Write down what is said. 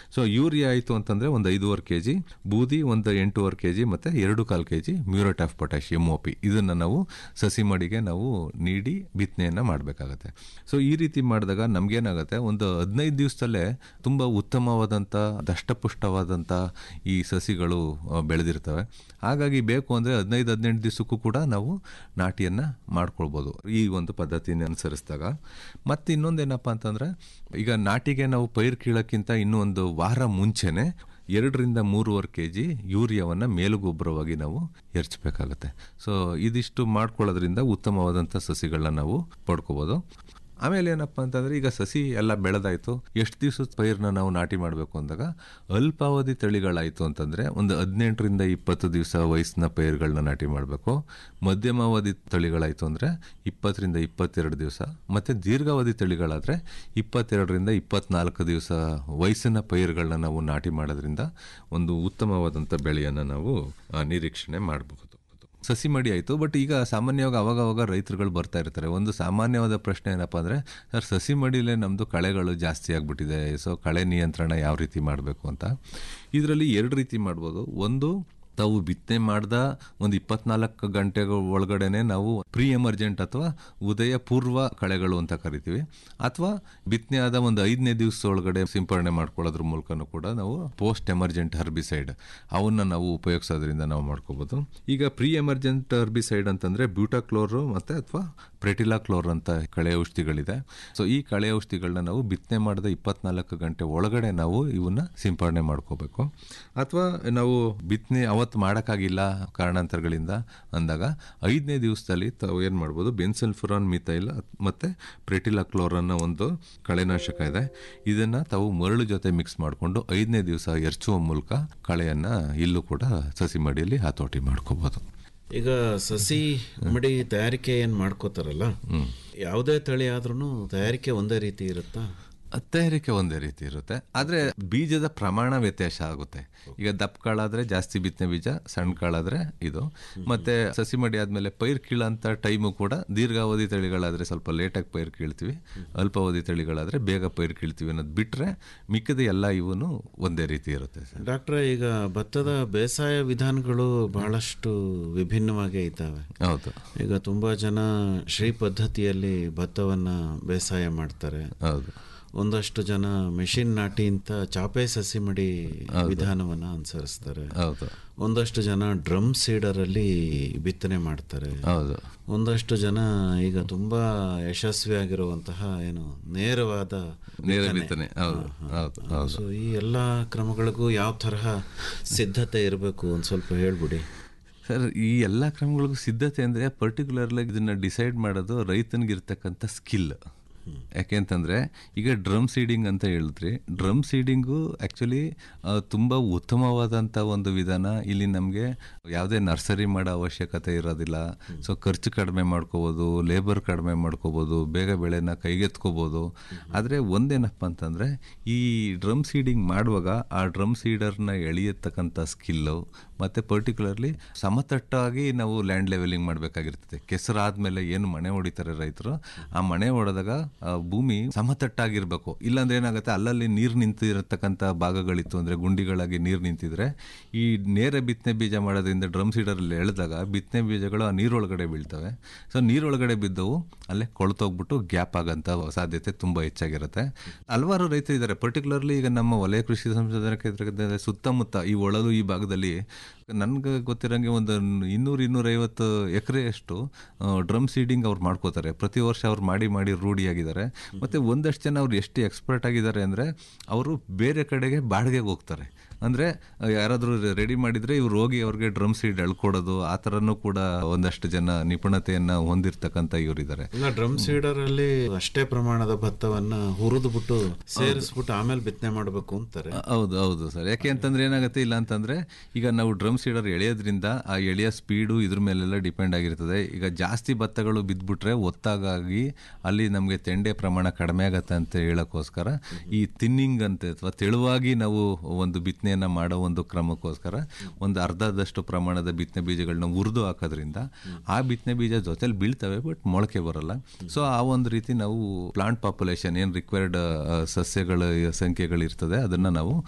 so urea ಆಯಿತು ಅಂತಂದರೆ ಒಂದು ಐದೂವರೆ ಕೆ ಜಿ ಬೂದಿ ಒಂದು ಎಂಟೂವರೆ ಕೆ ಜಿ ಮತ್ತು ಎರಡು ಕಾಲು K G muriate of potash M O P ಇದನ್ನು ನಾವು ಸಸಿ ಮಡಿಗೆ ನಾವು ನೀಡಿ ಬಿತ್ತನೆಯನ್ನು ಮಾಡಬೇಕಾಗತ್ತೆ ಸೊ ಈ ರೀತಿ ಮಾಡಿದಾಗ ನಮಗೇನಾಗುತ್ತೆ ಒಂದು ಹದಿನೈದು ದಿವಸದಲ್ಲೇ ತುಂಬ ಉತ್ತಮವಾದಂಥ ದಷ್ಟಪುಷ್ಟವಾದಂಥ ಈ ಸಸಿಗಳು ಆ, ಬೆಳೆದಿರ್ತವೆ ಹಾಗಾಗಿ ಬೇಕು ಅಂದರೆ ಹದಿನೈದು ಹದಿನೆಂಟು ದಿವಸಕ್ಕೂ ಕೂಡ ನಾವು ನಾಟಿಯನ್ನು ಮಾಡ್ಕೊಳ್ಬೋದು ಈ ಒಂದು ಪದ್ಧತಿನ ಅನುಸರಿಸಿದಾಗ ಮತ್ತು ಇನ್ನೊಂದೇನಪ್ಪ ಅಂತಂದರೆ ಈಗ ನಾಟಿಗೆ ನಾವು ಪೈರು ಕೀಳೋಕ್ಕಿಂತ ಇನ್ನೂ ಒಂದು ವಾರ ಮುಂಚೆನೆ ಎರಡರಿಂದ ಮೂರುವರೆ ಕೆ ಜಿ ಯೂರಿಯಾವನ್ನು ಮೇಲುಗೊಬ್ಬರವಾಗಿ ನಾವು ಎರಚಬೇಕಾಗತ್ತೆ ಸೊ ಇದಿಷ್ಟು ಮಾಡ್ಕೊಳ್ಳೋದ್ರಿಂದ ಉತ್ತಮವಾದಂಥ ಸಸಿಗಳನ್ನ ನಾವು ಪಡ್ಕೋಬೋದು ಆಮೇಲೆ ಏನಪ್ಪ ಅಂತಂದ್ರೆ ಈಗ ಸಸಿ ಎಲ್ಲ ಬೆಳೆದಾಯ್ತು ಎಷ್ಟು ದಿವಸದ ಪೈರನ್ನ ನಾವು ನಾಟಿ ಮಾಡಬೇಕು ಅಂದಾಗ ಅಲ್ಪಾವಧಿ ತಳಿಗಳಾಯಿತು ಅಂತಂದ್ರೆ ಒಂದು ಹದಿನೆಂಟರಿಂದ ಇಪ್ಪತ್ತು ದಿವಸ ವಯಸ್ಸಿನ ಪೈರುಗಳನ್ನ ನಾಟಿ ಮಾಡಬೇಕು ಮಧ್ಯಮಾವಧಿ ತಳಿಗಳಾಯಿತು ಅಂದ್ರೆ ಇಪ್ಪತ್ತರಿಂದ ಇಪ್ಪತ್ತೆರಡು ದಿವಸ ಮತ್ತೆ ದೀರ್ಘಾವಧಿ ತಳಿಗಳಾದ್ರೆ ಇಪ್ಪತ್ತೆರಡರಿಂದ ಇಪ್ಪತ್ನಾಲ್ಕು ದಿವಸ ವಯಸ್ಸಿನ ಪೈರುಗಳನ್ನ ನಾವು ನಾಟಿ ಮಾಡೋದ್ರಿಂದ ಒಂದು ಉತ್ತಮವಾದಂಥ ಬೆಳೆಯನ್ನು ನಾವು ಆ, ನಿರೀಕ್ಷಣೆ ಮಾಡಬಹುದು ಸಸಿ ಮಡಿ ಆಯಿತು ಬಟ್ ಈಗ ಸಾಮಾನ್ಯವಾಗಿ ಅವಾಗ ಅವಾಗ ರೈತರುಗಳು ಬರ್ತಾ ಇರ್ತಾರೆ ಒಂದು ಸಾಮಾನ್ಯವಾದ ಪ್ರಶ್ನೆ ಏನಪ್ಪ ಅಂದರೆ ಸರ್ ಸಸಿ ಮಡಿಲೇ ನಮ್ಮದು ಕಳೆಗಳು ಜಾಸ್ತಿ ಆಗಿಬಿಟ್ಟಿದೆ ಸೊ ಕಳೆ ನಿಯಂತ್ರಣ ಯಾವ ರೀತಿ ಮಾಡಬೇಕು ಅಂತ ಇದರಲ್ಲಿ ಎರಡು ರೀತಿ ಮಾಡ್ಬೋದು ಒಂದು ತಾವು ಬಿತ್ತನೆ ಮಾಡ್ದ ಒಂದು ಇಪ್ಪತ್ನಾಲ್ಕು ಗಂಟೆಗಳ ಒಳಗಡೆನೆ ನಾವು ಪ್ರೀ ಎಮರ್ಜೆಂಟ್ ಅಥವಾ ಉದಯ ಪೂರ್ವ ಕಳೆಗಳು ಅಂತ ಕರಿತೀವಿ ಅಥವಾ ಬಿತ್ತನೆ ಆದ ಒಂದು ಐದನೇ ದಿವಸ ಒಳಗಡೆ ಸಿಂಪರಣೆ ಮಾಡ್ಕೊಳ್ಳೋದ್ರ ಮೂಲಕನೂ ಕೂಡ ನಾವು ಪೋಸ್ಟ್ ಎಮರ್ಜೆಂಟ್ ಹರ್ಬಿಸೈಡ್ ಅವನ್ನ ನಾವು ಉಪಯೋಗಿಸೋದ್ರಿಂದ ನಾವು ಮಾಡ್ಕೋಬಹುದು ಈಗ ಪ್ರೀ ಎಮರ್ಜೆಂಟ್ ಹರ್ಬಿಸೈಡ್ ಅಂತಂದ್ರೆ ಬ್ಯೂಟಾಕ್ಲೋರು ಮತ್ತೆ ಅಥವಾ ಪ್ರೆಟಿಲಾಕ್ಲೋರ್ ಅಂತ ಕಳೆ ಔಷಧಿಗಳಿದೆ ಸೊ ಈ ಕಳೆ ಔಷಧಿಗಳನ್ನ ನಾವು ಬಿತ್ತನೆ ಮಾಡಿದ ಇಪ್ಪತ್ನಾಲ್ಕು ಗಂಟೆ ಒಳಗಡೆ ನಾವು ಇವನ್ನ ಸಿಂಪರಣೆ ಮಾಡ್ಕೋಬೇಕು ಅಥವಾ ನಾವು ಬಿತ್ತನೆ ಅವತ್ತು ಮಾಡೋಕ್ಕಾಗಿಲ್ಲ ಕಾರಣಾಂತರಗಳಿಂದ ಅಂದಾಗ ಐದನೇ ದಿವಸದಲ್ಲಿ ತಾವು ಏನು ಮಾಡ್ಬೋದು ಬೆನ್ಸಲ್ಫುರಾನ್ ಮಿಥೈಲ್ ಮತ್ತೆ ಪ್ರೆಟಿಲಾಕ್ಲೋರ್ ಅನ್ನೋ ಒಂದು ಕಳೆನಾಶಕ ಇದೆ ಇದನ್ನ ತಾವು ಮರಳು ಜೊತೆ ಮಿಕ್ಸ್ ಮಾಡಿಕೊಂಡು ಐದನೇ ದಿವಸ ಎರಚುವ ಮೂಲಕ ಕಳೆಯನ್ನ ಇಲ್ಲೂ ಕೂಡ ಸಸಿ ಮಡಿಯಲ್ಲಿ ಹತೋಟಿ ಮಾಡ್ಕೋಬಹುದು ಈಗ ಸಸಿ ಮಡಿ ತಯಾರಿಕೆ ಏನ್ ಮಾಡ್ಕೋತಾರಲ್ಲ ಯಾವುದೇ ತಳಿ ಆದ್ರೂ ತಯಾರಿಕೆ ಒಂದೇ ರೀತಿ ಇರುತ್ತಾ ತಯಾರಿಕೆ ಒಂದೇ ರೀತಿ ಇರುತ್ತೆ ಆದರೆ ಬೀಜದ ಪ್ರಮಾಣ ವ್ಯತ್ಯಾಸ ಆಗುತ್ತೆ ಈಗ ದಪ್ಪ ಕಾಳಾದ್ರೆ ಜಾಸ್ತಿ ಬಿತ್ತನೆ ಬೀಜ ಸಣ್ಣ ಕಾಳಾದ್ರೆ ಇದು ಮತ್ತೆ ಸಸಿ ಮಡಿ ಆದ್ಮೇಲೆ ಪೈರ್ ಕೀಳಂತ ಟೈಮು ಕೂಡ ದೀರ್ಘಾವಧಿ ತಳಿಗಳಾದ್ರೆ ಸ್ವಲ್ಪ ಲೇಟಾಗಿ ಪೈರ್ ಕೀಳ್ತೀವಿ ಅಲ್ಪಾವಧಿ ತಳಿಗಳಾದ್ರೆ ಬೇಗ ಪೈರ್ ಕೀಳ್ತೀವಿ ಅನ್ನೋದು ಬಿಟ್ರೆ ಮಿಕ್ಕಿದ ಎಲ್ಲ ಇವನು ಒಂದೇ ರೀತಿ ಇರುತ್ತೆ ಸರ್ ಡಾಕ್ಟ್ರೆ ಈಗ ಭತ್ತದ ಬೇಸಾಯ ವಿಧಾನಗಳು ಬಹಳಷ್ಟು ವಿಭಿನ್ನವಾಗೇ ಇದ್ದಾವೆ ಹೌದು ಈಗ ತುಂಬಾ ಜನ ಶ್ರೀ ಪದ್ಧತಿಯಲ್ಲಿ ಭತ್ತವನ್ನ ಬೇಸಾಯ ಮಾಡ್ತಾರೆ ಹೌದು ಒಂದಷ್ಟು ಜನ ಮೆಷಿನ್ ನಾಟಿ ಅಂತ ಚಾಪೆ ಸಸಿ ಮಡಿ ವಿಧಾನವನ್ನ ಅನುಸರಿಸ್ತಾರೆ ಹೌದು ಒಂದಷ್ಟು ಜನ ಡ್ರಮ್ ಸೀಡರ್ ಅಲ್ಲಿ ಬಿತ್ತನೆ ಮಾಡ್ತಾರೆ ಹೌದು ಒಂದಷ್ಟು ಜನ ಈಗ ತುಂಬಾ ಯಶಸ್ವಿಯಾಗಿರುವಂತಹ ಏನು ನೇರವಾದ ನೇರ ಬಿತ್ತನೆ ಹೌದು ಹೌದು ಹೌದು ಸೊ ಈ ಎಲ್ಲಾ ಕ್ರಮಗಳಿಗೂ ಯಾವ ತರಹ ಸಿದ್ಧತೆ ಇರಬೇಕು ಒಂದ್ ಸ್ವಲ್ಪ ಹೇಳ್ಬಿಡಿ ಸರ್ ಈ ಎಲ್ಲ ಕ್ರಮಗಳಿಗೂ ಸಿದ್ಧತೆ ಅಂದರೆ ಪರ್ಟಿಕ್ಯುಲರ್ಲಿ ಇದನ್ನ ಡಿಸೈಡ್ ಮಾಡೋದು ರೈತನಿಗಿರ್ತಕ್ಕಂಥ ಸ್ಕಿಲ್ ಯಾಕೆಂತಂದ್ರೆ ಈಗ ಡ್ರಮ್ ಸೀಡಿಂಗ್ ಅಂತ ಹೇಳಿದ್ರಿ ಡ್ರಮ್ ಸೀಡಿಂಗು ಆ್ಯಕ್ಚುಲಿ ತುಂಬ ಉತ್ತಮವಾದಂಥ ಒಂದು ವಿಧಾನ ಇಲ್ಲಿ ನಮಗೆ ಯಾವುದೇ ನರ್ಸರಿ ಮಾಡೋ ಅವಶ್ಯಕತೆ ಇರೋದಿಲ್ಲ ಸೊ ಖರ್ಚು ಕಡಿಮೆ ಮಾಡ್ಕೋಬೋದು ಲೇಬರ್ ಕಡಿಮೆ ಮಾಡ್ಕೋಬೋದು ಬೇಗ ಬೆಳೆನ ಕೈಗೆತ್ಕೋಬೋದು ಆದರೆ ಒಂದೇನಪ್ಪ ಅಂತಂದರೆ ಈ ಡ್ರಮ್ ಸೀಡಿಂಗ್ ಮಾಡುವಾಗ ಆ ಡ್ರಮ್ ಸೀಡರ್ನ ಎಳೆಯತಕ್ಕಂಥ ಸ್ಕಿಲ್ಲು ಮತ್ತು ಪರ್ಟಿಕ್ಯುಲರ್ಲಿ ಸಮತಟ್ಟಾಗಿ ನಾವು ಲ್ಯಾಂಡ್ ಲೆವೆಲಿಂಗ್ ಮಾಡಬೇಕಾಗಿರ್ತದೆ ಕೆಸರಾದ್ಮೇಲೆ ಏನು ಮನೆ ಹೊಡಿತಾರೆ ರೈತರು ಆ ಮನೆ ಹೊಡೆದಾಗ ಆ ಭೂಮಿ ಸಮತಟ್ಟಾಗಿರ್ಬೇಕು ಇಲ್ಲಾಂದ್ರೆ ಏನಾಗುತ್ತೆ ಅಲ್ಲಲ್ಲಿ ನೀರು ನಿಂತಿರತಕ್ಕಂಥ ಭಾಗಗಳಿತ್ತು ಅಂದರೆ ಗುಂಡಿಗಳಾಗಿ ನೀರು ನಿಂತಿದ್ರೆ ಈ ನೇರ ಬಿತ್ತನೆ ಬೀಜ ಮಾಡೋದ್ರಿಂದ ಡ್ರಮ್ ಸೀಡರಲ್ಲಿ ಎಳೆದಾಗ ಬಿತ್ತನೆ ಬೀಜಗಳು ಆ ನೀರೊಳಗಡೆ ಬೀಳ್ತವೆ ಸೊ ನೀರೊಳಗಡೆ ಬಿದ್ದವು ಅಲ್ಲೇ ಕೊಳ್ತೋಗ್ಬಿಟ್ಟು ಗ್ಯಾಪ್ ಆಗಂತ ಸಾಧ್ಯತೆ ತುಂಬ ಹೆಚ್ಚಾಗಿರುತ್ತೆ ಹಲವಾರು ರೈತರು ಇದ್ದಾರೆ ಪರ್ಟಿಕ್ಯುಲರ್ಲಿ ಈಗ ನಮ್ಮ ವಲಯ ಕೃಷಿ ಸಂಶೋಧನಾ ಕೇಂದ್ರದ ಸುತ್ತಮುತ್ತ ಈ ಒಳಲು ಈ ಭಾಗದಲ್ಲಿ ನನ್ಗೆ ಗೊತ್ತಿರಂಗೆ ಒಂದು ಇನ್ನೂರು ಇನ್ನೂರೈವತ್ತು ಎಕರೆಯಷ್ಟು ಡ್ರಮ್ ಸೀಡಿಂಗ್ ಅವ್ರು ಮಾಡ್ಕೋತಾರೆ ಪ್ರತಿ ವರ್ಷ ಅವ್ರು ಮಾಡಿ ಮಾಡಿ ರೂಢಿಯಾಗಿದ್ದಾರೆ ಮತ್ತೆ ಒಂದಷ್ಟು ಜನ ಅವ್ರು ಎಷ್ಟು ಎಕ್ಸ್ಪರ್ಟ್ ಆಗಿದ್ದಾರೆ ಅಂದರೆ ಅವರು ಬೇರೆ ಕಡೆಗೆ ಬಾಡಿಗೆಗೆ ಹೋಗ್ತಾರೆ ಅಂದರೆ ಯಾರಾದರೂ ರೆಡಿ ಮಾಡಿದರೆ ಇವ್ರು ಹೋಗಿ ಅವ್ರಿಗೆ ಡ್ರಮ್ ಸೀಡ್ ಎಳ್ಕೊಡೋದು ಆ ಥರನೂ ಕೂಡ ಒಂದಷ್ಟು ಜನ ನಿಪುಣತೆಯನ್ನು ಹೊಂದಿರತಕ್ಕಂಥ ಇವರಿದ್ದಾರೆ ಇಲ್ಲ ಡ್ರಮ್ ಸೀಡರ್ ಅಲ್ಲಿ ಅಷ್ಟೇ ಪ್ರಮಾಣದ ಭತ್ತವನ್ನ ಹುರಿದು ಬಿಟ್ಟು ಸೇರಿಸ್ಬಿಟ್ಟು ಆಮೇಲೆ ಬಿತ್ತನೆ ಮಾಡಬೇಕು ಅಂತಾರೆ ಹೌದು ಹೌದು ಸರ್ ಯಾಕೆ ಅಂತಂದ್ರೆ ಏನಾಗುತ್ತೆ ಇಲ್ಲ ಅಂತಂದ್ರೆ ಈಗ ನಾವು ಡ್ರಮ್ ಸೀಡರ್ ಎಳೆಯೋದ್ರಿಂದ ಆ ಎಳೆಯ ಸ್ಪೀಡು ಇದ್ರ ಮೇಲೆಲ್ಲ ಡಿಪೆಂಡ್ ಆಗಿರ್ತದೆ ಈಗ ಜಾಸ್ತಿ ಭತ್ತಗಳು ಬಿದ್ದುಬಿಟ್ರೆ ಒತ್ತಾಗಾಗಿ ಅಲ್ಲಿ ನಮಗೆ ತೆಂಡೆ ಪ್ರಮಾಣ ಕಡಿಮೆ ಆಗತ್ತೆ ಅಂತ ಹೇಳೋಕ್ಕೋಸ್ಕರ ಈ ತಿನ್ನಿಂಗ್ ಅಂತ ಅಥವಾ ತೆಳುವಾಗಿ ನಾವು ಒಂದು ಬಿತ್ತನೆಯನ್ನ ಮಾಡೋ ಒಂದು ಕ್ರಮಕ್ಕೋಸ್ಕರ ಒಂದು ಅರ್ಧದಷ್ಟು ಪ್ರಮಾಣದ ಬಿತ್ತನೆ ಬೀಜಗಳನ್ನ ಉರಿದು ಹಾಕೋದ್ರಿಂದ ಆ ಬಿತ್ತನೆ ಬೀಜ ಜೊತೆಲಿ ಬೀಳ್ತವೆ ಬಟ್ ಮೊಳಕೆ ಬರಲ್ಲ ಸೊ ಆ ಒಂದು ರೀತಿ ನಾವು ಪ್ಲಾಂಟ್ ಪಾಪ್ಯುಲೇಷನ್ ಏನು ರಿಕ್ವೈರ್ಡ್ ಸಸ್ಯಗಳ ಸಂಖ್ಯೆಗಳು ಇರ್ತದೆ ಅದನ್ನ ನಾವು